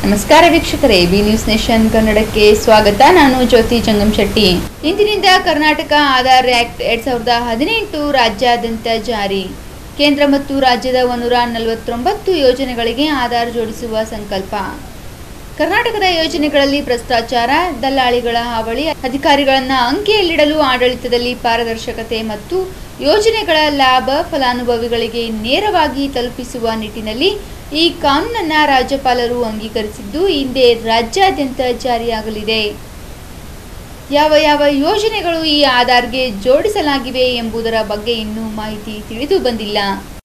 ನಮಸ್ಕಾರ ವೀಕ್ಷಕರೇ B news nation ಕನ್ನಡಕ್ಕೆ ಸ್ವಾಗತ ನಾನು ಜ್ಯೋತಿ ಜಂಗಮ್ ಶೆಟ್ಟಿ ಇಂದಿನಿಂದ ಕರ್ನಾಟಕ ಆಧಾರ್ ಆಕ್ಟ್ ಎರಡ್ ಸಾವಿರದ ಹದಿನೆಂಟು ರಾಜ್ಯಾದ್ಯಂತ ಜಾರಿ ಕೇಂದ್ರ ಮತ್ತು ರಾಜ್ಯದ ಒಂದೂರ ನಲವತ್ತೊಂಬತ್ತು ಯೋಜನೆಗಳಿಗೆ ಆಧಾರ್ ಜೋಡಿಸುವ ಸಂಕಲ್ಪ ಕರ್ನಾಟಕದ ಯೋಜನೆಗಳಲ್ಲಿ ಭ್ರಷ್ಟಾಚಾರ ದಲ್ಲಾಳಿಗಳ ಹಾವಳಿ ಅಧಿಕಾರಿಗಳನ್ನ ಅಂಕೆಯಲ್ಲಿಡಲು ಆಡಳಿತದಲ್ಲಿ ಪಾರದರ್ಶಕತೆ ಮತ್ತು ಯೋಜನೆಗಳ ಲಾಭ ಫಲಾನುಭವಿಗಳಿಗೆ ನೇರವಾಗಿ ತಲುಪಿಸುವ ನಿಟ್ಟಿನಲ್ಲಿ ಈ ಕಾನೂನನ್ನ ರಾಜ್ಯಪಾಲರು ಅಂಗೀಕರಿಸಿದ್ದು ಹಿಂದೆ ರಾಜ್ಯಾದ್ಯಂತ ಜಾರಿಯಾಗಲಿದೆ ಯಾವ ಯಾವ ಯೋಜನೆಗಳು ಈ ಆಧಾರ್ಗೆ ಜೋಡಿಸಲಾಗಿವೆ ಎಂಬುದರ ಬಗ್ಗೆ ಇನ್ನೂ ಮಾಹಿತಿ ತಿಳಿದು ಬಂದಿಲ್ಲ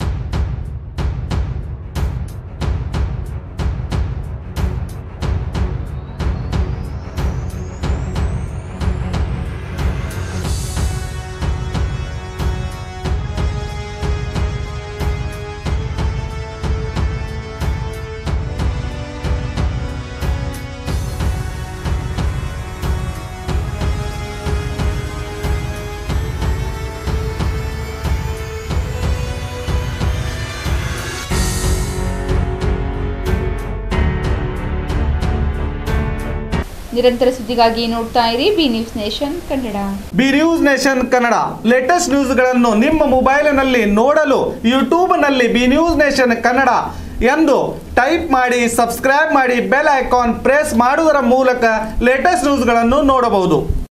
ನಿರಂತರ ಸುದ್ದಿಗಾಗಿ ನೋಡ್ತಾ ಇರಿ B news nation Kannada B news nation Kannada latest ನ್ಯೂಸ್ಗಳನ್ನು ನಿಮ್ಮ ಮೊಬೈಲಿನಲ್ಲಿ ನೋಡಲು ಯೂಟ್ಯೂಬ್ನಲ್ಲಿ ಬಿ ನ್ಯೂಸ್ ನೇಷನ್ ಕನ್ನಡ ಎಂದು ಟೈಪ್ ಮಾಡಿ ಸಬ್ಸ್ಕ್ರೈಬ್ ಮಾಡಿ ಬೆಲ್ ಐಕಾನ್ ಪ್ರೆಸ್ ಮಾಡುವುದರ ಮೂಲಕ ಲೇಟೆಸ್ಟ್ ನ್ಯೂಸ್ಗಳನ್ನು ನೋಡಬಹುದು